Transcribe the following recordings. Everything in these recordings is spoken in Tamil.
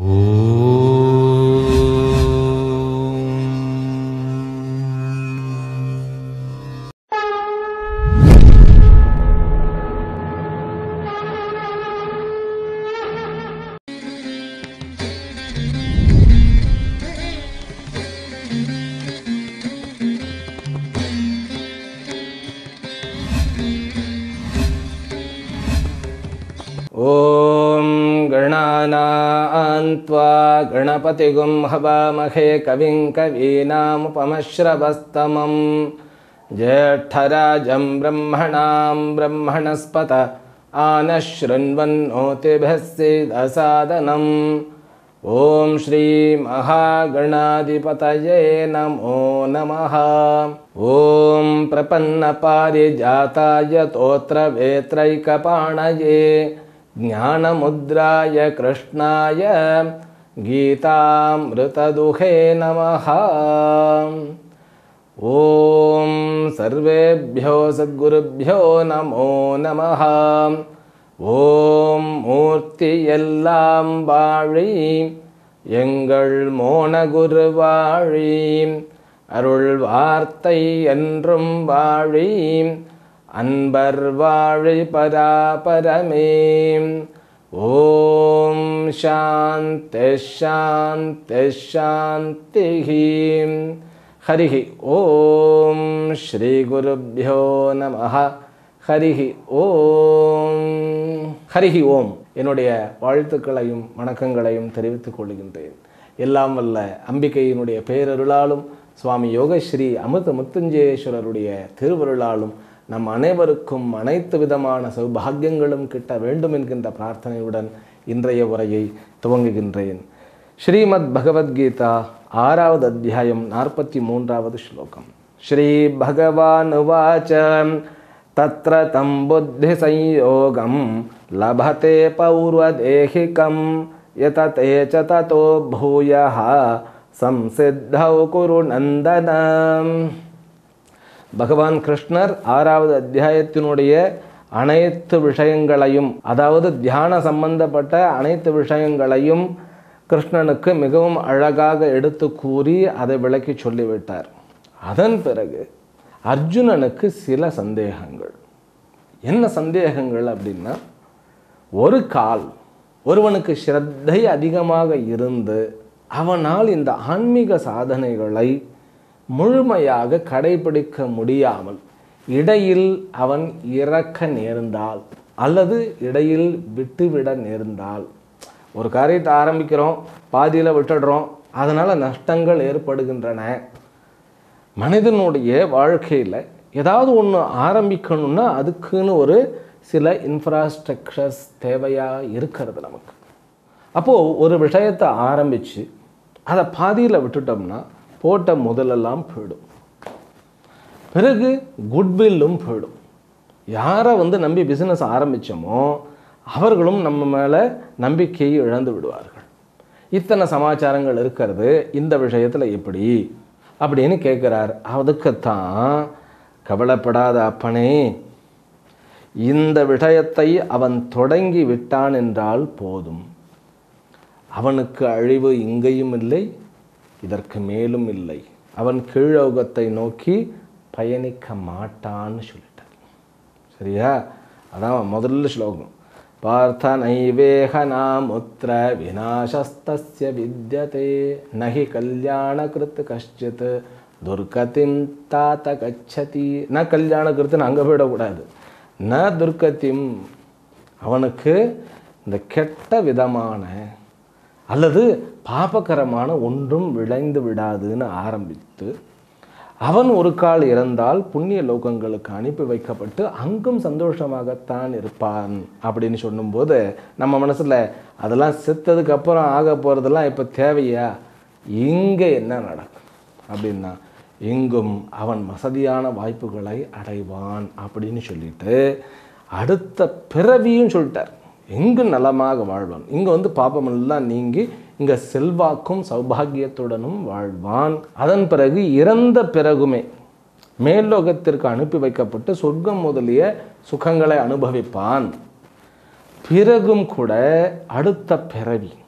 ॐ गणानान्त्वा गणपतिगुं हवामहे कविं कवीनामुपमश्रवस्तमं ज्येष्ठराजं ब्रह्मणां ब्रह्मणस्पत आनशृण्वन्नोतिभिः सीदसादनम् ॐ श्रीमहागणाधिपतये नमो नमः ॐ प्रपन्नपारिजाताय तोत्रवेत्रैकपाणये ज्ञानमुद्राय कृष्णाय गीतामृतदुहे नमः ॐ सर्वेभ्यो सद्गुरुभ्यो नमो नमः ஓம் மூர்த்தி எல்லாம் வாழி எங்கள் மோனகுரு வாழி அருள் வார்த்தை என்றும் வாழி அன்பர் வாழி பராபரமே ஓம் சாந்தி ஷாந்தி ஷாந்தி ஹரிஹி ஓம் ஸ்ரீ குருभ्यो நமः ஹரிஹி ஓம் ஹரிஹி ஓம் என்னுடைய வாழ்த்துக்களையும் வணக்கங்களையும் தெரிவித்துக் கொள்கின்றேன் எல்லாம் வல்ல அம்பிகையினுடைய பேரருளாலும் சுவாமி யோகஸ்ரீ அமிர்த முத்துஞ்சேஸ்வரருடைய திருவருளாலும் நம் அனைவருக்கும் அனைத்து விதமான சௌபாகியங்களும் கிட்ட வேண்டும் என்கின்ற பிரார்த்தனையுடன் இன்றைய உரையை துவங்குகின்றேன் ஸ்ரீமத் பகவத்கீதா ஆறாவது அத்தியாயம் நாற்பத்தி மூன்றாவது ஸ்லோகம் ஸ்ரீ பகவான் உவாச்ச तत्र तं बुद्धिसंयोगं लभते पौर्वदेहिकं यतते च ततो भूयः संसिद्धौ कुरु नन्दन பகவான் கிருஷ்ணர் ஆறாவது அத்தியாயத்தினுடைய அனைத்து விஷயங்களையும் அதாவது தியான சம்பந்தப்பட்ட அனைத்து விஷயங்களையும் கிருஷ்ணனுக்கு மிகவும் அழகாக எடுத்து கூறி அதை விளக்கி சொல்லிவிட்டார் அதன் பிறகு அர்ஜுனனுக்கு சில சந்தேகங்கள் என்ன சந்தேகங்கள் அப்படின்னா ஒரு கால் ஒருவனுக்கு ஸ்ரத்தை அதிகமாக இருந்து அவனால் இந்த ஆன்மீக சாதனைகளை முழுமையாக கடைபிடிக்க முடியாமல் இடையில் அவன் இறக்க நேர்ந்தால் அல்லது இடையில் விட்டுவிட நேர்ந்தால் ஒரு காரியத்தை ஆரம்பிக்கிறோம் பாதியில் விட்டுடுறோம் அதனால் நஷ்டங்கள் ஏற்படுகின்றன மனிதனுடைய வாழ்க்கையில் ஏதாவது ஒன்று ஆரம்பிக்கணும்னா அதுக்குன்னு ஒரு சில இன்ஃப்ராஸ்ட்ரக்சர்ஸ் தேவையாக இருக்கிறது நமக்கு அப்போது ஒரு விஷயத்தை ஆரம்பித்து அதை பாதியில் விட்டுட்டோம்னா போட்ட முதலெல்லாம் போயிடும் பிறகு குட்வில்லும் போயிடும் யாரை வந்து நம்பி பிஸ்னஸ் ஆரம்பித்தோமோ அவர்களும் நம்ம மேலே நம்பிக்கையை இழந்து விடுவார்கள் இத்தனை சமாச்சாரங்கள் இருக்கிறது இந்த விஷயத்தில் எப்படி அப்படின்னு கேட்குறார் அதுக்குத்தான் கவலைப்படாத அப்பனே இந்த விஷயத்தை அவன் தொடங்கி விட்டான் என்றால் போதும் அவனுக்கு அழிவு இங்கேயும் இல்லை இதற்கு மேலும் இல்லை அவன் கீழோகத்தை நோக்கி பயணிக்க மாட்டான்னு சொல்லிட்டார் சரியா அதான் முதல்ல ஸ்லோகம் பார்த்த நைவேக நாமுத்திர விநாசஸ்தஸ்ய வித்யதே நகி கல்யாணகிருத் கஷ்டித் துர்கதிம் தாத்த கச்சதி ந கல்யாணகிருத்துன்னு அங்கே போயிடக்கூடாது ந துர்கதிம் அவனுக்கு இந்த கெட்ட விதமான அல்லது பாபகரமான ஒன்றும் விளைந்து விடாதுன்னு ஆரம்பித்து அவன் ஒரு கால் இறந்தால் புண்ணிய லோகங்களுக்கு அனுப்பி வைக்கப்பட்டு அங்கும் சந்தோஷமாகத்தான் இருப்பான் அப்படின்னு சொல்லும்போது நம்ம மனசில் அதெல்லாம் செத்ததுக்கு அப்புறம் ஆக போகிறதெல்லாம் இப்போ தேவையா இங்கே என்ன நடக்கும் அப்படின்னா இங்கும் அவன் வசதியான வாய்ப்புகளை அடைவான் அப்படின்னு சொல்லிட்டு அடுத்த பிறவியும் சொல்லிட்டார் எங்கு நலமாக வாழ்வான் இங்கே வந்து பாபமெல்லாம் நீங்கி இங்கே செல்வாக்கும் சௌபாகியத்துடனும் வாழ்வான் அதன் பிறகு இறந்த பிறகுமே மேல்லோகத்திற்கு அனுப்பி வைக்கப்பட்டு சொர்க்கம் முதலிய சுகங்களை அனுபவிப்பான் பிறகும் கூட அடுத்த பிறவி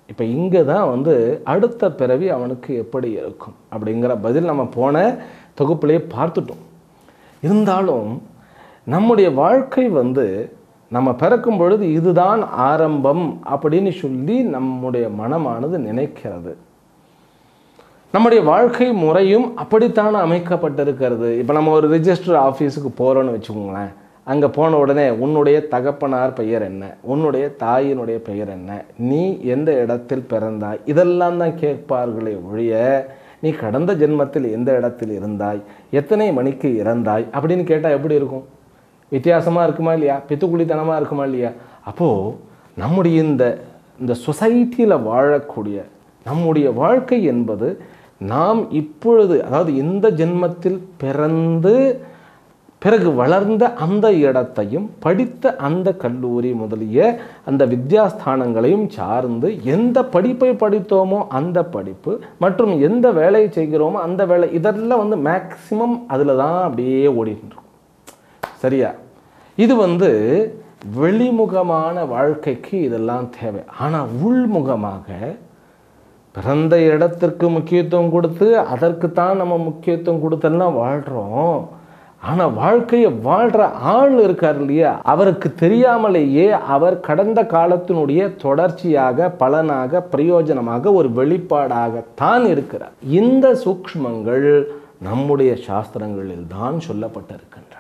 இப்போ இங்கே தான் வந்து அடுத்த பிறவி அவனுக்கு எப்படி இருக்கும் அப்படிங்கிற பதில் நம்ம போன தொகுப்பிலே பார்த்துட்டோம் இருந்தாலும் நம்முடைய வாழ்க்கை வந்து நம்ம பிறக்கும் பொழுது இதுதான் ஆரம்பம் அப்படின்னு சொல்லி நம்முடைய மனமானது நினைக்கிறது நம்முடைய வாழ்க்கை முறையும் அப்படித்தான் அமைக்கப்பட்டிருக்கிறது இப்போ நம்ம ஒரு ரிஜிஸ்டர் ஆஃபீஸுக்கு போகிறோன்னு வச்சுக்கோங்களேன் அங்கே போன உடனே உன்னுடைய தகப்பனார் பெயர் என்ன உன்னுடைய தாயினுடைய பெயர் என்ன நீ எந்த இடத்தில் பிறந்தாய் இதெல்லாம் தான் கேட்பார்களே ஒழிய நீ கடந்த ஜென்மத்தில் எந்த இடத்தில் இருந்தாய் எத்தனை மணிக்கு இறந்தாய் அப்படின்னு கேட்டால் எப்படி இருக்கும் வித்தியாசமாக இருக்குமா இல்லையா பித்துக்குழித்தனமாக இருக்குமா இல்லையா அப்போது நம்முடைய இந்த இந்த சொசைட்டியில் வாழக்கூடிய நம்முடைய வாழ்க்கை என்பது நாம் இப்பொழுது அதாவது இந்த ஜென்மத்தில் பிறந்து பிறகு வளர்ந்த அந்த இடத்தையும் படித்த அந்த கல்லூரி முதலிய அந்த வித்யாஸ்தானங்களையும் சார்ந்து எந்த படிப்பை படித்தோமோ அந்த படிப்பு மற்றும் எந்த வேலையை செய்கிறோமோ அந்த வேலை இதெல்லாம் வந்து மேக்சிமம் அதில் தான் அப்படியே ஓடிட்டு இருக்கும் சரியா இது வந்து வெளிமுகமான வாழ்க்கைக்கு இதெல்லாம் தேவை ஆனால் உள்முகமாக பிறந்த இடத்திற்கு முக்கியத்துவம் கொடுத்து அதற்கு தான் நம்ம முக்கியத்துவம் கொடுத்தெல்லாம் வாழ்கிறோம் ஆனால் வாழ்க்கையை வாழ்கிற ஆள் இருக்கார் இல்லையா அவருக்கு தெரியாமலேயே அவர் கடந்த காலத்தினுடைய தொடர்ச்சியாக பலனாக பிரயோஜனமாக ஒரு வெளிப்பாடாகத்தான் இருக்கிறார் இந்த சூக்ஷ்மங்கள் நம்முடைய சாஸ்திரங்களில் தான் சொல்லப்பட்டிருக்கின்றன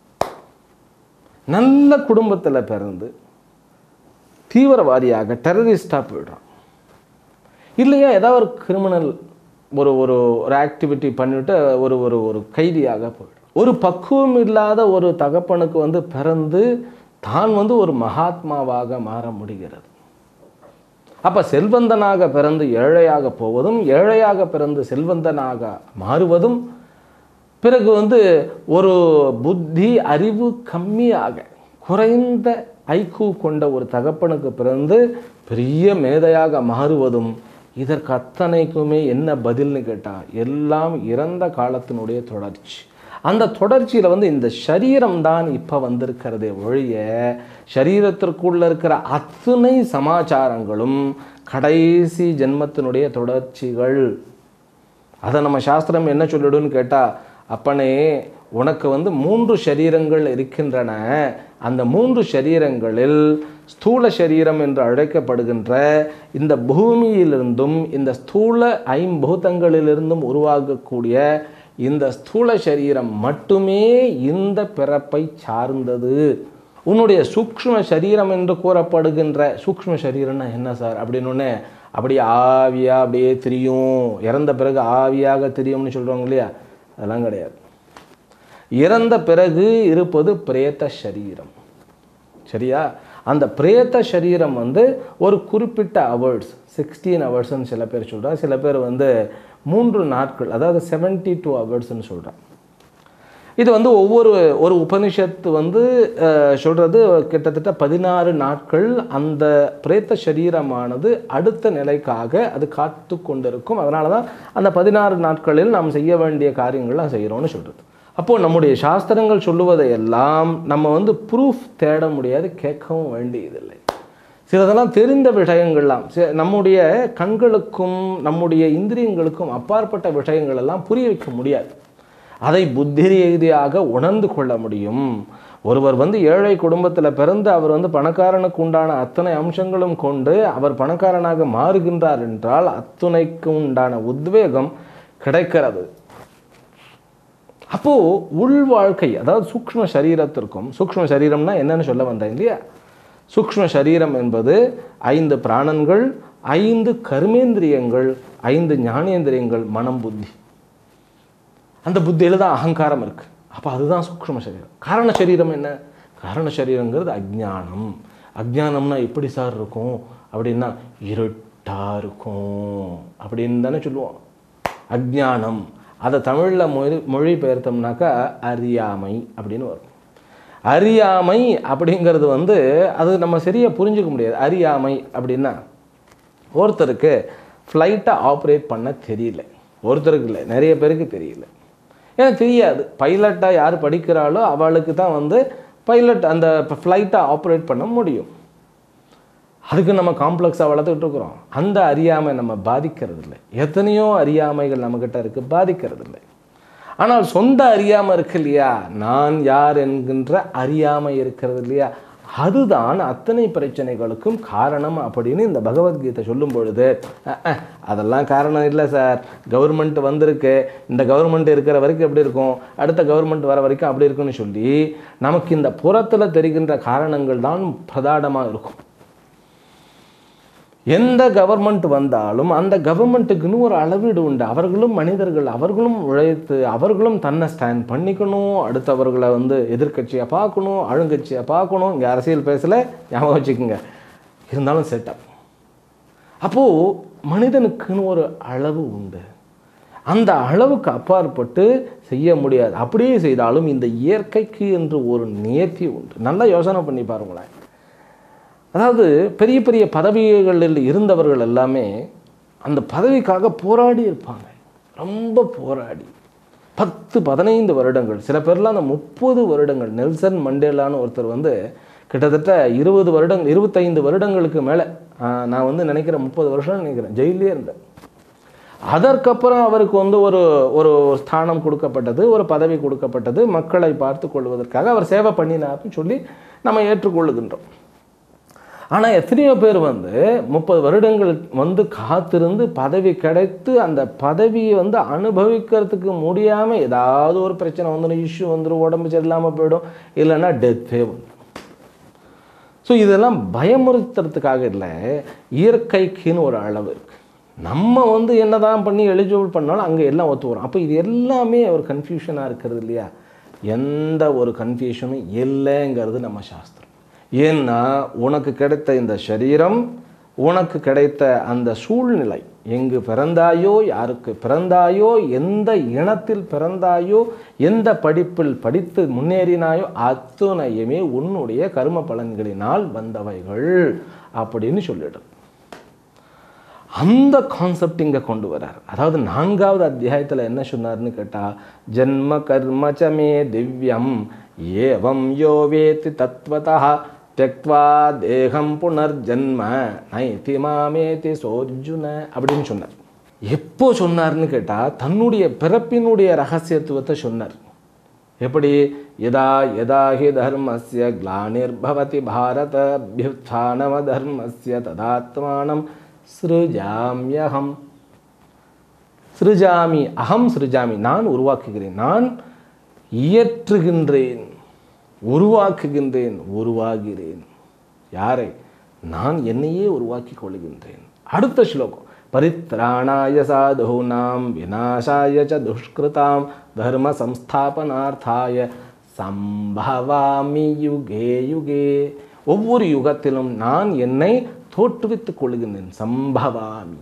நல்ல குடும்பத்தில் பிறந்து தீவிரவாதியாக டெரரிஸ்டாக போயிடுறான் இல்லையா ஏதாவது ஒரு கிரிமினல் ஒரு ஒரு ஒரு ஆக்டிவிட்டி பண்ணிவிட்டு ஒரு ஒரு ஒரு கைதியாக போயிடும் ஒரு பக்குவம் இல்லாத ஒரு தகப்பனுக்கு வந்து பிறந்து தான் வந்து ஒரு மகாத்மாவாக மாற முடிகிறது அப்போ செல்வந்தனாக பிறந்து ஏழையாக போவதும் ஏழையாக பிறந்து செல்வந்தனாக மாறுவதும் பிறகு வந்து ஒரு புத்தி அறிவு கம்மியாக குறைந்த ஐக்கு கொண்ட ஒரு தகப்பனுக்கு பிறந்து பெரிய மேதையாக மாறுவதும் இதற்கு அத்தனைக்குமே என்ன பதில்னு கேட்டால் எல்லாம் இறந்த காலத்தினுடைய தொடர்ச்சி அந்த தொடர்ச்சியில் வந்து இந்த சரீரம் தான் இப்போ வந்திருக்கிறதே ஒழிய சரீரத்திற்குள்ள இருக்கிற அத்தனை சமாச்சாரங்களும் கடைசி ஜென்மத்தினுடைய தொடர்ச்சிகள் அதை நம்ம சாஸ்திரம் என்ன சொல்லிடுன்னு கேட்டால் அப்பனே உனக்கு வந்து மூன்று சரீரங்கள் இருக்கின்றன அந்த மூன்று சரீரங்களில் ஸ்தூல சரீரம் என்று அழைக்கப்படுகின்ற இந்த பூமியிலிருந்தும் இந்த ஸ்தூல ஐம்பூதங்களிலிருந்தும் உருவாகக்கூடிய இந்த ஸ்தூல சரீரம் மட்டுமே இந்த பிறப்பை சார்ந்தது உன்னுடைய சூக்ஷ்ம சரீரம் என்று கூறப்படுகின்ற சூக்ஷ்ம சரீரம்னா என்ன சார் அப்படின்னு அப்படியே ஆவியாக அப்படியே தெரியும் இறந்த பிறகு ஆவியாக தெரியும்னு சொல்கிறாங்க இல்லையா அதெல்லாம் கிடையாது இறந்த பிறகு இருப்பது பிரேத சரீரம் சரியா அந்த பிரேத சரீரம் வந்து ஒரு குறிப்பிட்ட ஹவர்ஸ் சிக்ஸ்டீன் ஹவர்ஸ்னு சில பேர் சொல்கிறாங்க சில பேர் வந்து மூன்று நாட்கள் அதாவது செவன்ட்டி டூ ஹவர்ஸ்னு சொல்கிறாங்க இது வந்து ஒவ்வொரு ஒரு உபனிஷத்து வந்து சொல்கிறது கிட்டத்தட்ட பதினாறு நாட்கள் அந்த பிரேத்த சரீரமானது அடுத்த நிலைக்காக அது காத்து கொண்டிருக்கும் அதனால தான் அந்த பதினாறு நாட்களில் நாம் செய்ய வேண்டிய காரியங்கள்லாம் செய்கிறோம்னு சொல்கிறது அப்போது நம்முடைய சாஸ்திரங்கள் சொல்லுவதையெல்லாம் நம்ம வந்து ப்ரூஃப் தேட முடியாது கேட்கவும் வேண்டியதில்லை சிலதெல்லாம் தெரிந்த விஷயங்கள்லாம் சி- நம்முடைய கண்களுக்கும் நம்முடைய இந்திரியங்களுக்கும் அப்பாற்பட்ட விஷயங்கள் எல்லாம் புரிய வைக்க முடியாது அதை புத்தி ரீதியாக உணர்ந்து கொள்ள முடியும் ஒருவர் வந்து ஏழை குடும்பத்தில் பிறந்து அவர் வந்து பணக்காரனுக்கு உண்டான அத்தனை அம்சங்களும் கொண்டு அவர் பணக்காரனாக மாறுகின்றார் என்றால் அத்துணைக்கு உண்டான உத்வேகம் கிடைக்கிறது அப்போது உள் வாழ்க்கை அதாவது சூக்ஷ்ம சரீரத்திற்கும் சூக்ஷ்ம சரீரம்னா என்னன்னு சொல்ல வந்தேன் இல்லையா சூக்ஷ்ம சரீரம் என்பது ஐந்து பிராணன்கள் ஐந்து கர்மேந்திரியங்கள் ஐந்து ஞானேந்திரியங்கள் மனம் புத்தி அந்த புத்தியில் தான் அகங்காரம் இருக்கு அப்போ அதுதான் சூக்ஷ்ம சரீரம் காரண சரீரம் என்ன காரண சரீரங்கிறது அஜ்ஞானம் அஜ்ஞானம்னா எப்படி சார் இருக்கும் அப்படின்னா இருட்டாக இருக்கும் அப்படின்னு தானே சொல்லுவோம் அஜ்ஞானம் அதை தமிழில் மொழி மொழிபெயர்த்தோம்னாக்கா அறியாமை அப்படின்னு வரும் அறியாமை அப்படிங்கிறது வந்து அது நம்ம சரியாக புரிஞ்சுக்க முடியாது அறியாமை அப்படின்னா ஒருத்தருக்கு ஃப்ளைட்டை ஆப்ரேட் பண்ண தெரியல ஒருத்தருக்கு இல்லை நிறைய பேருக்கு தெரியல ஏன்னா தெரியாது பைலட்டாக யார் படிக்கிறாளோ அவளுக்கு தான் வந்து பைலட் அந்த ஃப்ளைட்டை ஆப்ரேட் பண்ண முடியும் அதுக்கு நம்ம காம்ப்ளெக்ஸாக வளர்த்துக்கிட்டு இருக்கிறோம் அந்த அறியாமை நம்ம பாதிக்கிறது இல்லை எத்தனையோ அறியாமைகள் நம்மக்கிட்ட இருக்குது பாதிக்கிறது இல்லை ஆனால் சொந்த அறியாமை இருக்கு இல்லையா நான் யார் என்கின்ற அறியாமை இருக்கிறது இல்லையா அதுதான் அத்தனை பிரச்சனைகளுக்கும் காரணம் அப்படின்னு இந்த பகவத்கீதை சொல்லும் பொழுது "அஹ், அஹ், அதெல்லாம் காரணம் இல்லை சார் கவர்மெண்ட் வந்திருக்கு இந்த கவர்மெண்ட் இருக்கிற வரைக்கும் எப்படி இருக்கும் அடுத்த கவர்மெண்ட் வர வரைக்கும் அப்படி இருக்கும்னு சொல்லி நமக்கு இந்த புறத்தில் தெரிகின்ற காரணங்கள் தான் பிரதானமாக இருக்கும் எந்த கவர்மெண்ட் வந்தாலும் அந்த கவர்மெண்ட்டுக்குன்னு ஒரு அளவீடு உண்டு அவர்களும் மனிதர்கள் அவர்களும் உழைத்து அவர்களும் தன்னை ஸ்டாண்ட் பண்ணிக்கணும் அடுத்தவர்களை வந்து எதிர்க்கட்சியை பார்க்கணும் ஆளுங்கட்சியை பார்க்கணும் இங்கே அரசியல் பேசல ஞாபகம் வச்சுக்கோங்க இருந்தாலும் செட்டப் அப்போது மனிதனுக்குன்னு ஒரு அளவு உண்டு அந்த அளவுக்கு அப்பாற்பட்டு செய்ய முடியாது அப்படியே செய்தாலும் இந்த இயற்கைக்கு என்று ஒரு நியத்தி உண்டு நல்லா யோசனை பண்ணி பாருங்களேன் அதாவது பெரிய பெரிய பதவிகளில் இருந்தவர்கள் எல்லாமே அந்த பதவிக்காக போராடி இருப்பாங்க ரொம்ப போராடி பத்து பதினைந்து வருடங்கள் சில பேர்லாம் அந்த முப்பது வருடங்கள் நெல்சன் மண்டேலான்னு ஒருத்தர் வந்து கிட்டத்தட்ட இருபது வருடங்கள் இருபத்தைந்து வருடங்களுக்கு மேலே நான் வந்து நினைக்கிறேன் முப்பது வருஷம் நினைக்கிறேன் ஜெயிலே இருந்தேன் அதற்கப்புறம் அவருக்கு வந்து ஒரு ஒரு ஸ்தானம் கொடுக்கப்பட்டது ஒரு பதவி கொடுக்கப்பட்டது மக்களை பார்த்து கொள்வதற்காக அவர் சேவை பண்ணினார்னு சொல்லி நம்ம ஏற்றுக்கொள்ளுகின்றோம் ஆனால் எத்தனையோ பேர் வந்து முப்பது வருடங்கள் வந்து காத்திருந்து பதவி கிடைத்து அந்த பதவியை வந்து அனுபவிக்கிறதுக்கு முடியாமல் ஏதாவது ஒரு பிரச்சனை வந்துடும் இஷ்யூ வந்துடும் உடம்பு சரியில்லாமல் போயிடும் இல்லைன்னா டெத்தே வந்துடும் ஸோ இதெல்லாம் பயமுறுத்துறதுக்காக இல்லை இயற்கைக்குன்னு ஒரு அளவு இருக்குது நம்ம வந்து என்னதான் பண்ணி எலிஜிபிள் பண்ணாலும் அங்கே எல்லாம் ஒத்து வரும் அப்போ இது எல்லாமே ஒரு கன்ஃபியூஷனாக இருக்கிறது இல்லையா எந்த ஒரு கன்ஃபியூஷனும் இல்லைங்கிறது நம்ம சாஸ்திரம் ஏன்னா உனக்கு கிடைத்த இந்த சரீரம் உனக்கு கிடைத்த அந்த சூழ்நிலை எங்கு பிறந்தாயோ யாருக்கு பிறந்தாயோ எந்த இனத்தில் பிறந்தாயோ எந்த படிப்பில் படித்து முன்னேறினாயோ அத்துணையுமே உன்னுடைய கர்ம பலன்களினால் வந்தவைகள் அப்படின்னு சொல்லிடும் அந்த கான்செப்ட் இங்கே கொண்டு வரார் அதாவது நான்காவது அத்தியாயத்தில் என்ன சொன்னார்னு கேட்டால் ஜன்ம கர்மச்சமே திவ்யம் ஏவம் யோ வேத்தி தத்வதா தெக்வா தேகம் புனர்ஜன்ம நைதி மாமேதி சோர்ஜுன அப்படின்னு சொன்னார் எப்போ சொன்னார்னு கேட்டால் தன்னுடைய பிறப்பினுடைய ரகசியத்துவத்தை சொன்னார் எப்படி யதா யதா ஹி தர்மஸ்ய கிளானிர்பவதி பாரத அபியுத்தானம தர்மஸ்ய ததாத்மானம் சிருஜாமியகம் சிருஜாமி அகம் சிருஜாமி நான் உருவாக்குகிறேன் நான் இயற்றுகின்றேன் உருவாக்குகின்றேன் உருவாகிறேன் யாரை நான் என்னையே உருவாக்கி கொள்கின்றேன் அடுத்த ஸ்லோகம் பரித்ராணாய சாதுனாம் விநாசாய ச துஷ்கிருதாம் தர்ம சம்ஸ்தாபனார்த்தாய சம்பவாமி யுகே யுகே ஒவ்வொரு யுகத்திலும் நான் என்னை தோற்றுவித்துக் கொள்கின்றேன் சம்பவாமி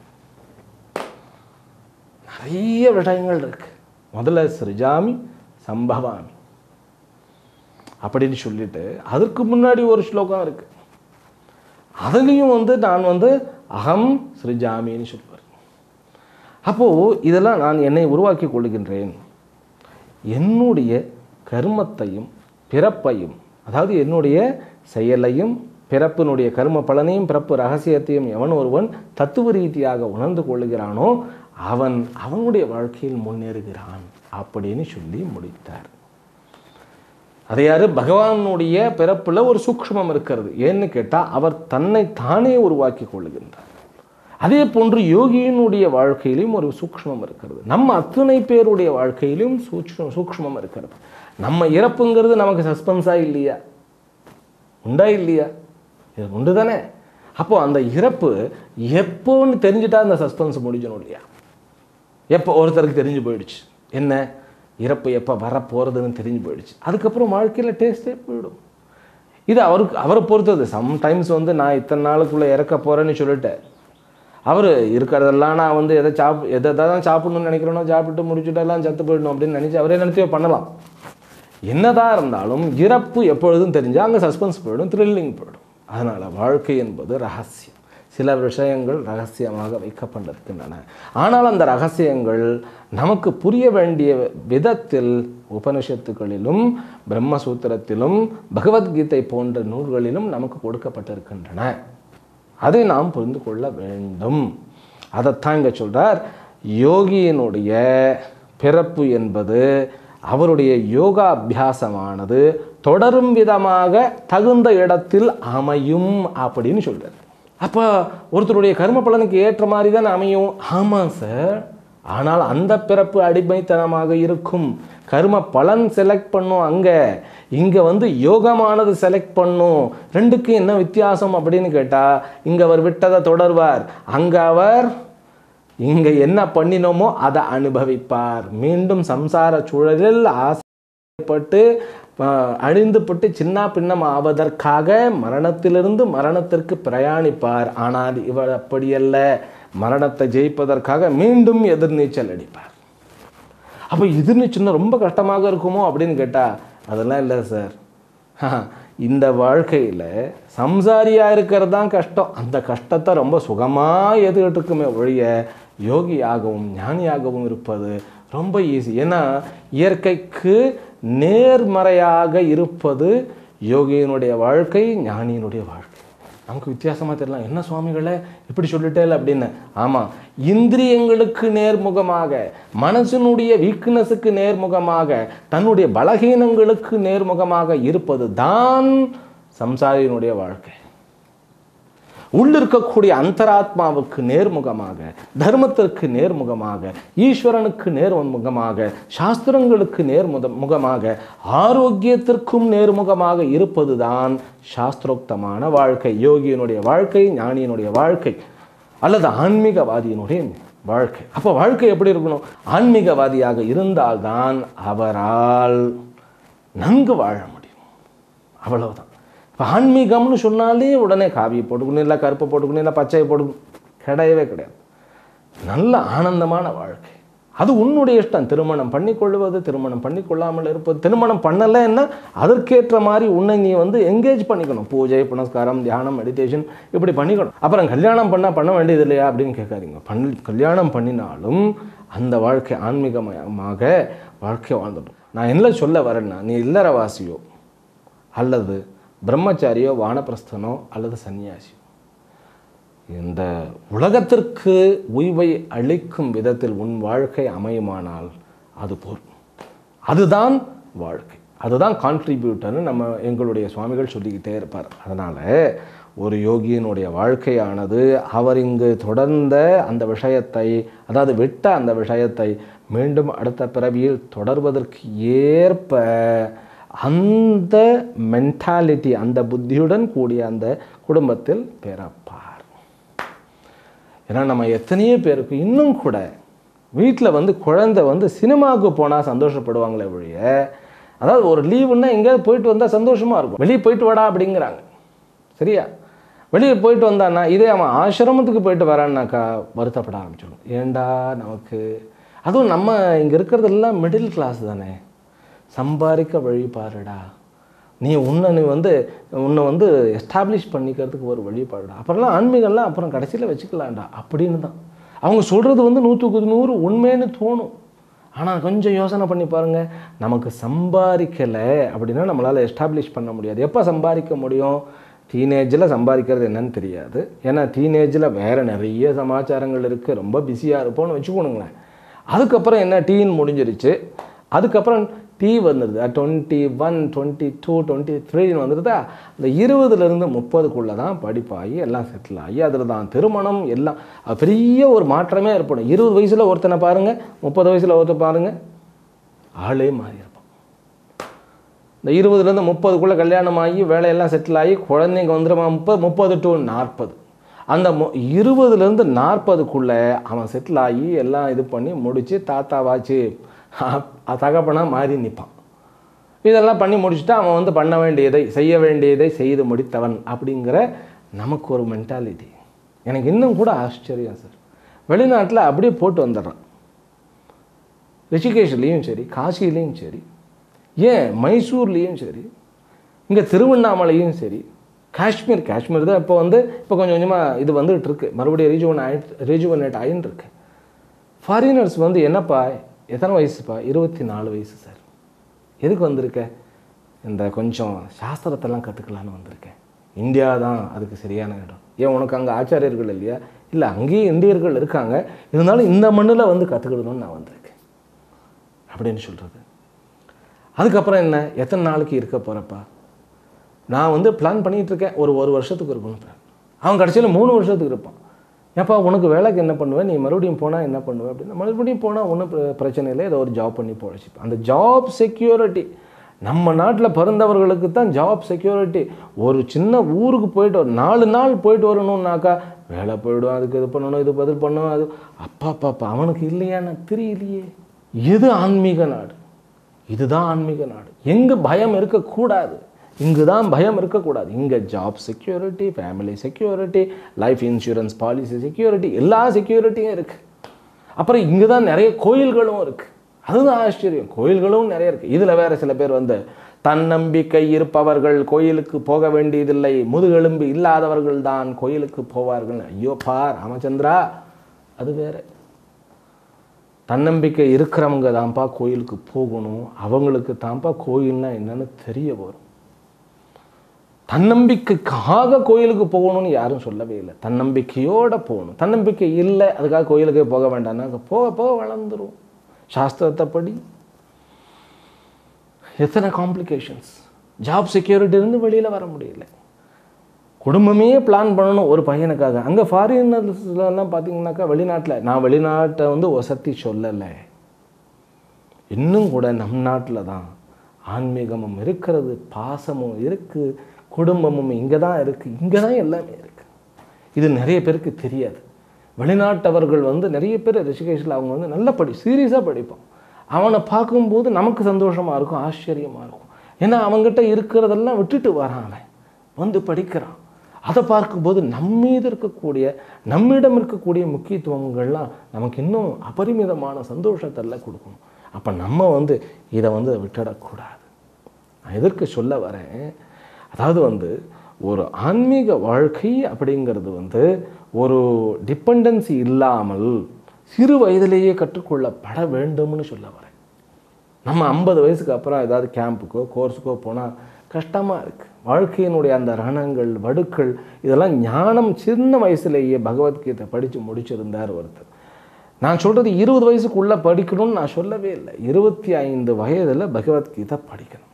நிறைய விஷயங்கள் இருக்கு முதல்ல சிருஜாமி சம்பவாமி அப்படின்னு சொல்லிட்டு அதற்கு முன்னாடி ஒரு ஸ்லோகம் இருக்கு அதுலேயும் வந்து நான் வந்து அகம் சிருஜாமின்னு சொல்லுவார் அப்போது இதெல்லாம் நான் என்னை உருவாக்கி கொள்கின்றேன் என்னுடைய கர்மத்தையும் பிறப்பையும் அதாவது என்னுடைய செயலையும் பிறப்பினுடைய கர்ம பலனையும் பிறப்பு ரகசியத்தையும் எவன் ஒருவன் தத்துவ ரீதியாக உணர்ந்து கொள்ளுகிறானோ அவன் அவனுடைய வாழ்க்கையில் முன்னேறுகிறான் அப்படின்னு சொல்லி முடித்தார் அதை யாரு பகவானுடைய பிறப்பில் ஒரு சூக்ஷ்மம் இருக்கிறது ஏன்னு கேட்டால் அவர் தன்னை தானே உருவாக்கி கொள்ளுகின்றார் அதே போன்று யோகியினுடைய வாழ்க்கையிலும் ஒரு சூக்ஷ்மம் இருக்கிறது நம்ம அத்தனை பேருடைய வாழ்க்கையிலும் சூக்ஷ்ம சூக்ஷ்மம் இருக்கிறது நம்ம இறப்புங்கிறது நமக்கு சஸ்பென்ஸாக இல்லையா உண்டா இல்லையா இது உண்டு தானே அப்போ அந்த இறப்பு எப்போன்னு தெரிஞ்சுட்டா அந்த சஸ்பென்ஸ் முடிஞ்சிடும் இல்லையா எப்போ ஒருத்தருக்கு தெரிஞ்சு போயிடுச்சு என்ன இறப்பு எப்போ வர போகிறதுன்னு தெரிஞ்சு போயிடுச்சு அதுக்கப்புறம் வாழ்க்கையில் டேஸ்ட்டே போயிடும் இது அவருக்கு அவரை பொறுத்தது சம்டைம்ஸ் வந்து நான் இத்தனை நாளுக்குள்ளே இறக்க போகிறேன்னு சொல்லிட்டேன் அவர் இருக்கிறதெல்லாம் நான் வந்து எதை சாப் எதை தான் சாப்பிடணும்னு நினைக்கிறேனோ சாப்பிட்டு முடிச்சுட்டு எல்லாம் சத்து போயிடணும் அப்படின்னு நினச்சி அவரே நினைச்சே பண்ணலாம் என்னதான் இருந்தாலும் இறப்பு எப்பொழுதும் தெரிஞ்சால் அங்கே சஸ்பென்ஸ் போயிடும் த்ரில்லிங் போயிடும் அதனால் வாழ்க்கை என்பது ரகசியம் சில விஷயங்கள் ரகசியமாக வைக்கப்பட்டிருக்கின்றன ஆனால் அந்த ரகசியங்கள் நமக்கு புரிய வேண்டிய விதத்தில் உபனிஷத்துகளிலும் பிரம்மசூத்திரத்திலும் பகவத்கீதை போன்ற நூல்களிலும் நமக்கு கொடுக்கப்பட்டிருக்கின்றன அதை நாம் புரிந்து கொள்ள வேண்டும் அதைத்தான் இங்கே சொல்றார் யோகியினுடைய பிறப்பு என்பது அவருடைய யோகா அபியாசமானது தொடரும் விதமாக தகுந்த இடத்தில் அமையும் அப்படின்னு சொல்றார் அப்போ ஒருத்தருடைய கர்ம பலனுக்கு ஏற்ற மாதிரி தான் அமையும் ஆமாம் சார் ஆனால் அந்த பிறப்பு அடிமைத்தனமாக இருக்கும் கர்ம பலன் செலக்ட் பண்ணும் அங்கே இங்கே வந்து யோகமானது செலக்ட் பண்ணும் ரெண்டுக்கும் என்ன வித்தியாசம் அப்படின்னு கேட்டால் இங்கே அவர் விட்டதை தொடர்வார் அங்கே அவர் இங்கே என்ன பண்ணினோமோ அதை அனுபவிப்பார் மீண்டும் சம்சார சூழலில் ஆசைப்பட்டு அஹ், அழிந்துபட்டு சின்ன பின்னம் ஆவதற்காக மரணத்திலிருந்து மரணத்திற்கு பிரயாணிப்பார் ஆனால் இவர் அப்படியல்ல மரணத்தை ஜெயிப்பதற்காக மீண்டும் எதிர்நீச்சல் அடிப்பார் அப்போ எதிர்நீச்சல்னா ரொம்ப கஷ்டமாக இருக்குமோ அப்படின்னு கேட்டால் அதெல்லாம் இல்லை சார் இந்த வாழ்க்கையில் சம்சாரியாக இருக்கிறது தான் கஷ்டம் அந்த கஷ்டத்தை ரொம்ப சுகமாக ஏற்றுக்கிட்டு இருக்குமே ஒழிய யோகியாகவும் ஞானியாகவும் இருப்பது ரொம்ப ஈஸி ஏன்னா இயற்கைக்கு நேர்மறையாக இருப்பது யோகியினுடைய வாழ்க்கை ஞானியினுடைய வாழ்க்கை நமக்கு வித்தியாசமாக தெரியலாம் என்ன சுவாமிகளே இப்படி சொல்லிட்டேல அப்படின்னு ஆமாம் இந்திரியங்களுக்கு நேர்முகமாக மனசினுடைய வீக்னஸுக்கு நேர்முகமாக தன்னுடைய பலகீனங்களுக்கு நேர்முகமாக இருப்பது தான் சம்சாரியினுடைய வாழ்க்கை உள்ளிருக்கக்கூடிய அந்தராத்மாவுக்கு நேர்முகமாக தர்மத்திற்கு நேர்முகமாக ஈஸ்வரனுக்கு நேர்முகமாக சாஸ்திரங்களுக்கு நேர்முக முகமாக ஆரோக்கியத்திற்கும் நேர்முகமாக இருப்பதுதான் சாஸ்திரோக்தமான வாழ்க்கை யோகியினுடைய வாழ்க்கை ஞானியினுடைய வாழ்க்கை அல்லது ஆன்மீகவாதியினுடைய வாழ்க்கை அப்போ வாழ்க்கை எப்படி இருக்கணும் ஆன்மீகவாதியாக இருந்தால்தான் அவரால் நன்கு வாழ முடியும் அவ்வளவுதான் இப்போ ஆன்மீகம்னு சொன்னாலே உடனே காவியை போட்டுக்கணும் இல்லை கருப்பை போட்டுக்கணும் இல்லை பச்சையை போட்டுக்கணும் கிடையவே கிடையாது நல்ல ஆனந்தமான வாழ்க்கை அது உன்னுடைய இஷ்டம் திருமணம் பண்ணிக்கொள்வது திருமணம் பண்ணிக்கொள்ளாமல் இருப்பது திருமணம் பண்ணலைன்னா அதற்கேற்ற மாதிரி உன்னை நீ வந்து என்கேஜ் பண்ணிக்கணும் பூஜை புனஸ்காரம் தியானம் மெடிடேஷன் இப்படி பண்ணிக்கணும் அப்புறம் கல்யாணம் பண்ணால் பண்ண வேண்டியது இல்லையா அப்படின்னு கேட்காதீங்க பண்ணி கல்யாணம் பண்ணினாலும் அந்த வாழ்க்கை ஆன்மீகமயமாக வாழ்க்கை வாழ்ந்துடும் நான் என்ன சொல்ல வரேன்னா நீ இல்லறவாசியோ அல்லது பிரம்மச்சாரியோ வானப்பிரஸ்தனோ அல்லது சன்னியாசியோ இந்த உலகத்திற்கு உய்வை அளிக்கும் விதத்தில் உன் வாழ்க்கை அமையுமானால் அது போதும் அதுதான் வாழ்க்கை அதுதான் கான்ட்ரிபியூட்டர்னு நம்ம எங்களுடைய சுவாமிகள் சொல்லிக்கிட்டே இருப்பார் அதனால் ஒரு யோகியினுடைய வாழ்க்கையானது அவர் இங்கு தொடர்ந்த அந்த விஷயத்தை அதாவது விட்ட அந்த விஷயத்தை மீண்டும் அடுத்த பிறவியில் தொடர்வதற்கு ஏற்ப அந்த மென்டாலிட்டி அந்த புத்தியுடன் கூடிய அந்த குடும்பத்தில் பிறப்பார் ஏன்னா நம்ம எத்தனையோ பேருக்கு இன்னும் கூட வீட்டில் வந்து குழந்தை வந்து சினிமாவுக்கு போனால் சந்தோஷப்படுவாங்களே ஒழிய அதாவது ஒரு லீவுன்னா எங்கேயாவது போயிட்டு வந்தால் சந்தோஷமாக இருக்கும் வெளியே போயிட்டு வாடா அப்படிங்கிறாங்க சரியா வெளியே போயிட்டு வந்தான்னா இதே அவன் ஆசிரமத்துக்கு போயிட்டு வரான்னாக்கா வருத்தப்பட ஆரம்பிச்சிடும் ஏண்டா நமக்கு அதுவும் நம்ம இங்கே இருக்கிறதெல்லாம் மிடில் கிளாஸ் தானே சம்பாதிக்க வழி பாருடா நீ உன்னை நீ வந்து உன்னை வந்து எஸ்டாப்ளிஷ் பண்ணிக்கிறதுக்கு ஒரு வழி பாருடா அப்புறம்லாம் ஆன்மீகம்லாம் அப்புறம் கடைசியில் வச்சுக்கலாம்டா அப்படின்னு தான் அவங்க சொல்கிறது வந்து நூற்றுக்கு நூறு உண்மைன்னு தோணும் ஆனால் கொஞ்சம் யோசனை பண்ணி பாருங்கள் நமக்கு சம்பாதிக்கலை அப்படின்னா நம்மளால் எஸ்டாப்ளிஷ் பண்ண முடியாது எப்போ சம்பாதிக்க முடியும் டீனேஜில் சம்பாதிக்கிறது என்னன்னு தெரியாது ஏன்னா டீனேஜில் வேறு நிறைய சமாச்சாரங்கள் இருக்குது ரொம்ப பிஸியாக இருப்போம்னு வச்சுக்கோணுங்களேன் அதுக்கப்புறம் என்ன டீன் முடிஞ்சிருச்சு அதுக்கப்புறம் டீ வந்துடுது twenty one twenty two twenty த்ரீன்னு வந்துடுதா இந்த இருபதுலேருந்து முப்பதுக்குள்ளே தான் படிப்பாகி எல்லாம் செட்டில் ஆகி அதில் தான் திருமணம் எல்லாம் அது பெரிய ஒரு மாற்றமே ஏற்படும் இருபது வயசில் ஒருத்தனை பாருங்கள் முப்பது வயசில் ஒருத்தர் பாருங்கள் ஆளே மாறி இருப்பான் இந்த இருபதுலேருந்து முப்பதுக்குள்ளே கல்யாணம் ஆகி வேலையெல்லாம் செட்டில் ஆகி குழந்தைங்க வந்துடுமா முப்பது முப்பது டு நாற்பது அந்த மு இருபதுலேருந்து நாற்பதுக்குள்ளே அவன் செட்டில் ஆகி எல்லாம் இது பண்ணி முடித்து தாத்தாவாச்சு தகப்பனாக மாறி நிற்பான் இதெல்லாம் பண்ணி முடிச்சுட்டு அவன் வந்து பண்ண வேண்டியதை செய்ய வேண்டியதை செய்து முடித்தவன் அப்படிங்கிற நமக்கு ஒரு மென்டாலிட்டி எனக்கு இன்னும் கூட ஆச்சரியம் சார் வெளிநாட்டில் அப்படியே போட்டு வந்துடுறான் ரிஷிகேஷ்லேயும் சரி காசிலையும் சரி ஏன் மைசூர்லேயும் சரி இங்கே திருவண்ணாமலையும் சரி காஷ்மீர் காஷ்மீர் தான் இப்போ வந்து இப்போ கொஞ்சம் கொஞ்சமாக இது வந்துகிட்டு இருக்கு மறுபடியும் ரீஜுவன் ஆயிட்டு ரீஜுவனேட் ஆகின்னு இருக்கு ஃபாரினர்ஸ் வந்து என்னப்பா எத்தனை வயசுப்பா இருபத்தி நாலு வயசு சார் எதுக்கு வந்திருக்க இந்த கொஞ்சம் சாஸ்திரத்தெல்லாம் கற்றுக்கலான்னு வந்திருக்கேன் இந்தியா தான் அதுக்கு சரியான இடம் ஏன் உனக்கு அங்கே ஆச்சாரியர்கள் இல்லையா இல்லை அங்கேயும் இந்தியர்கள் இருக்காங்க இருந்தாலும் இந்த மண்ணில் வந்து கற்றுக்கிடணும்னு நான் வந்திருக்கேன் அப்படின்னு சொல்கிறது அதுக்கப்புறம் என்ன எத்தனை நாளைக்கு இருக்க போகிறப்பா நான் வந்து பிளான் பண்ணிகிட்டு இருக்கேன் ஒரு ஒரு வருஷத்துக்கு இருக்கணும் plan. அவன் கடைசியில் மூணு வருஷத்துக்கு இருப்பான் ஏப்பா உனக்கு வேலைக்கு என்ன பண்ணுவேன் நீ மறுபடியும் போனால் என்ன பண்ணுவேன் அப்படின்னா மறுபடியும் போனால் ஒன்றும் பிரச்சனை இல்லை ஏதோ ஒரு ஜாப் பண்ணி பொழைச்சிப்பேன் அந்த ஜாப் செக்யூரிட்டி நம்ம நாட்டில் பிறந்தவர்களுக்கு தான் ஜாப் செக்யூரிட்டி ஒரு சின்ன ஊருக்கு போயிட்டு ஒரு நாலு நாள் போயிட்டு வரணும்னாக்கா வேலை போயிடும் அதுக்கு இது பண்ணணும் இது பதில் பண்ணணும் அது அப்பா பாப்பா அவனுக்கு இல்லையான்னு தெரியலையே எது ஆன்மீக நாடு இதுதான் ஆன்மீக நாடு எங்கே பயம் இருக்கக்கூடாது இங்கு தான் பயம் இருக்கக்கூடாது இங்கே job security family security life insurance policy security எல்லா செக்யூரிட்டியும் இருக்குது அப்புறம் இங்கே தான் நிறைய கோயில்களும் இருக்குது அதுதான் ஆச்சரியம் கோயில்களும் நிறைய இருக்குது இதில் வேறு சில பேர் வந்து தன்னம்பிக்கை இருப்பவர்கள் கோயிலுக்கு போக வேண்டியதில்லை முதுகெலும்பு இல்லாதவர்கள் தான் கோயிலுக்கு போவார்கள் ஐயோ பா ராமச்சந்திரா அது வேற தன்னம்பிக்கை இருக்கிறவங்க தான்ப்பா கோயிலுக்கு போகணும் அவங்களுக்கு தான்ப்பா கோயில்னா என்னன்னு தெரிய வரும் தன்னம்பிக்கைக்காக கோயிலுக்கு போகணும்னு யாரும் சொல்லவே இல்லை தன்னம்பிக்கையோட போகணும் தன்னம்பிக்கை இல்லை அதுக்காக கோயிலுக்கே போக வேண்டாம்னா போக போக வளர்ந்துரும் சாஸ்திரத்தை படி எத்தனை காம்ப்ளிகேஷன்ஸ் ஜாப் செக்யூரிட்டி இருந்து வெளியில் வர முடியல குடும்பமே பிளான் பண்ணணும் ஒரு பையனுக்காக அங்கே ஃபாரினர்ஸ்லாம் பார்த்தீங்கன்னாக்கா வெளிநாட்டில் நான் வெளிநாட்டை வந்து ஒசத்தி சொல்லலை இன்னும் கூட நம் நாட்டில் தான் ஆன்மீகமும் இருக்கிறது பாசமும் இருக்குது குடும்பமும் இங்கே தான் இருக்குது இங்கே தான் எல்லாமே இருக்குது இது நிறைய பேருக்கு தெரியாது வெளிநாட்டவர்கள் வந்து நிறைய பேர் ரிஷிகேஷில் அவங்க வந்து நல்லா படி சீரியஸாக படிப்பான் அவனை பார்க்கும்போது நமக்கு சந்தோஷமாக இருக்கும் ஆச்சரியமாக இருக்கும் ஏன்னா அவங்ககிட்ட இருக்கிறதெல்லாம் விட்டுட்டு வரான் அவன் வந்து படிக்கிறான் அதை பார்க்கும்போது நம்மீது இருக்கக்கூடிய நம்மிடம் இருக்கக்கூடிய முக்கியத்துவங்கள்லாம் நமக்கு இன்னும் அபரிமிதமான சந்தோஷத்தெல்லாம் கொடுக்கணும் அப்போ நம்ம வந்து இதை வந்து விட்டுடக்கூடாது நான் எதற்கு சொல்ல வரேன் அதாவது வந்து ஒரு ஆன்மீக வாழ்க்கை அப்படிங்கிறது வந்து ஒரு டிபெண்டன்சி இல்லாமல் சிறு வயதிலேயே கற்றுக்கொள்ளப்பட வேண்டும்னு சொல்ல வரேன் நம்ம ஐம்பது வயசுக்கு அப்புறம் ஏதாவது கேம்புக்கோ கோர்ஸுக்கோ போனால் கஷ்டமாக இருக்குது வாழ்க்கையினுடைய அந்த ரணங்கள் வடுக்கள் இதெல்லாம் ஞானம் சின்ன வயசுலேயே பகவத்கீதை படித்து முடிச்சிருந்தார் ஒருத்தர் நான் சொல்கிறது இருபது வயசுக்குள்ளே படிக்கணும்னு நான் சொல்லவே இல்லை இருபத்தி ஐந்து வயதில் பகவத்கீதை படிக்கணும்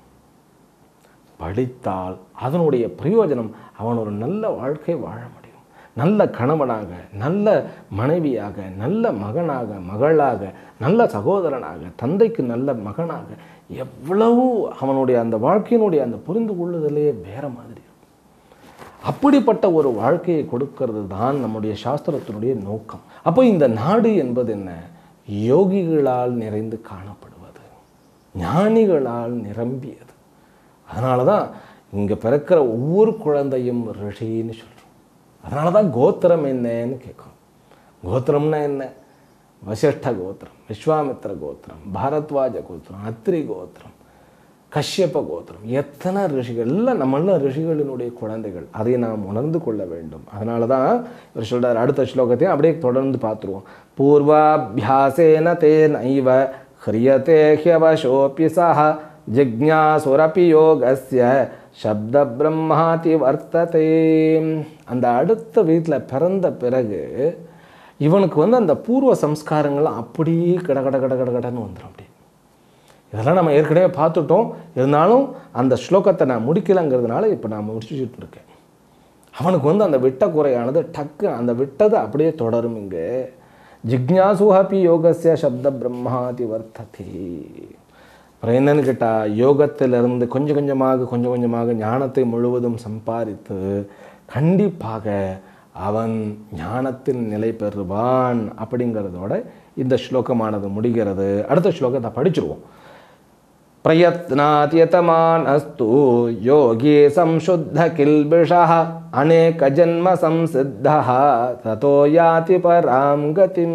படித்தால் அதனுடைய பிரயோஜனம் அவன் ஒரு நல்ல வாழ்க்கை வாழ முடியும் நல்ல கணவனாக நல்ல மனைவியாக நல்ல மகனாக மகளாக நல்ல சகோதரனாக தந்தைக்கு நல்ல மகனாக எவ்வளவு அவனுடைய அந்த வாழ்க்கையினுடைய அந்த புரிந்து கொள்ளுதலே வேற மாதிரி இருக்கும் அப்படிப்பட்ட ஒரு வாழ்க்கையை கொடுக்கிறது தான் நம்முடைய சாஸ்திரத்தினுடைய நோக்கம் அப்போ இந்த நாடு என்பது என்ன யோகிகளால் நிறைந்து காணப்படுவது ஞானிகளால் நிரம்பியது அதனால தான் இங்கே பிறக்கிற ஒவ்வொரு குழந்தையும் ரிஷின்னு சொல்கிறோம் அதனால தான் கோத்திரம் என்னன்னு கேட்கும் கோத்திரம்னா என்ன வசிஷ்ட கோத்திரம் விஸ்வாமித்திர கோத்திரம் பாரத்வாஜ கோத்திரம் அத்ரி கோத்திரம் கஷ்யப்ப கோத்திரம் எத்தனை ரிஷிகள் எல்லாம் நம்மள ரிஷிகளினுடைய குழந்தைகள் அதை நாம் உணர்ந்து கொள்ள வேண்டும் அதனால தான் இவர் சொல்றார் அடுத்த ஸ்லோகத்தையும் அப்படியே தொடர்ந்து பார்த்துருவோம் பூர்வாபியாசேன தேனைவ ஹிரியதே ஹியவசோப்பி சஹ ஜிக்ஞாசுரபி யோகஸ்ய சப்த பிரம்மாதி வர்த்ததே அந்த அடுத்த வீட்டில் பிறந்த பிறகு இவனுக்கு வந்து அந்த பூர்வ சம்ஸ்காரங்கள்லாம் அப்படியே கட கட கட கட கடன்னு வந்துடும் அப்படி இதெல்லாம் நம்ம ஏற்கனவே பார்த்துட்டோம் இருந்தாலும் அந்த ஸ்லோகத்தை நான் முடிக்கலைங்கிறதுனால இப்போ நான் முடிச்சுட்டு இருக்கேன் அவனுக்கு வந்து அந்த விட்ட குறையானது டக்கு அந்த விட்டது அப்படியே தொடரும் இங்கே ஜிக்ஞாசுஹபி யோகஸ்ய சப்த பிரம்மாதி வர்த்ததி அப்புறம் என்னன்னு கேட்டால் யோகத்திலிருந்து கொஞ்சம் கொஞ்சமாக கொஞ்சம் கொஞ்சமாக ஞானத்தை முழுவதும் சம்பாதித்து கண்டிப்பாக அவன் ஞானத்தில் நிலை பெறுவான் அப்படிங்கிறதோட இந்த ஸ்லோகமானது முடிகிறது அடுத்த ஸ்லோகத்தை படிச்சிருவோம் பிரயத்னாத்யதமான் அஸ்து யோகி சம்சுத்த கில்பிஷः அநேக ஜன்ம சம்சித்தः ததோ யாதி பராம் கதிம்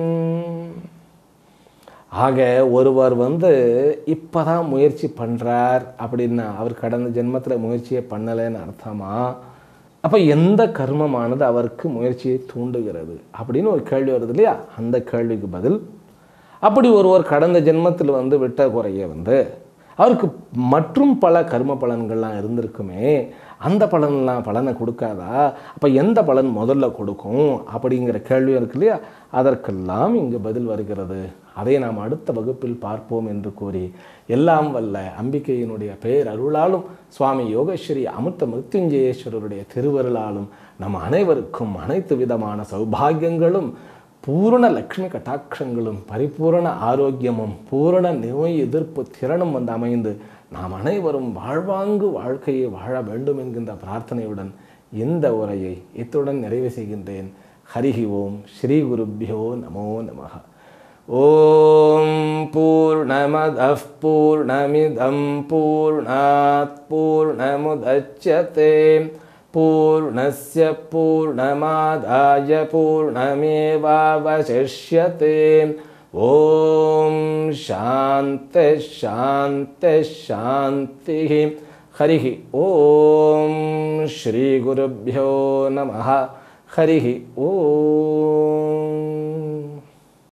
ஆக ஒருவர் வந்து இப்போ தான் முயற்சி பண்ணுறார் அப்படின்னா அவர் கடந்த ஜென்மத்தில் முயற்சியே பண்ணலைன்னு அர்த்தமா அப்போ எந்த கர்மமானது அவருக்கு முயற்சியை தூண்டுகிறது அப்படின்னு ஒரு கேள்வி வருது இல்லையா அந்த கேள்விக்கு பதில் அப்படி ஒருவர் கடந்த ஜென்மத்தில் வந்து விட்ட குறைய வந்து அவருக்கு மற்றும் பல கர்ம பலன்கள்லாம் இருந்திருக்குமே அந்த பலன்லாம் பலனை கொடுக்காதா அப்போ எந்த பலன் முதல்ல கொடுக்கும் அப்படிங்கிற கேள்வி இருக்கு இல்லையா அதற்கெல்லாம் இங்கு பதில் வருகிறது அதை நாம் அடுத்த வகுப்பில் பார்ப்போம் என்று கூறி எல்லாம் வல்ல அம்பிகையினுடைய பெயர் அருளாலும் சுவாமி யோகஸ்ரீ அமிர்த மிருத்யுஞ்சயேஸ்வரருடைய திருவருளாலும் நம் அனைவருக்கும் அனைத்து விதமான சௌபாகியங்களும் பூரண லக்ஷ்மி கட்டாட்சங்களும் பரிபூரண ஆரோக்கியமும் பூரண நோய் எதிர்ப்பு திறனும் வந்து அமைந்து நாம் அனைவரும் வாழ்வாங்கு வாழ்க்கையை வாழ வேண்டும் என்கின்ற பிரார்த்தனையுடன் இந்த உரையை இத்துடன் நிறைவு செய்கின்றேன் ஹரிஹி ஓம் ஸ்ரீ குருப்பியோ நமோ நமः ॐ पूर्णमदः पूर्णमिदं पूर्णात् पूर्णमुदच्यते पूर्णस्य पूर्णमादाय पूर्णमेवावशिष्यते ॐ शान्तिः शान्तिः शान्तिः हरिः ॐ श्रीगुरुभ्यो नमः हरिः ॐ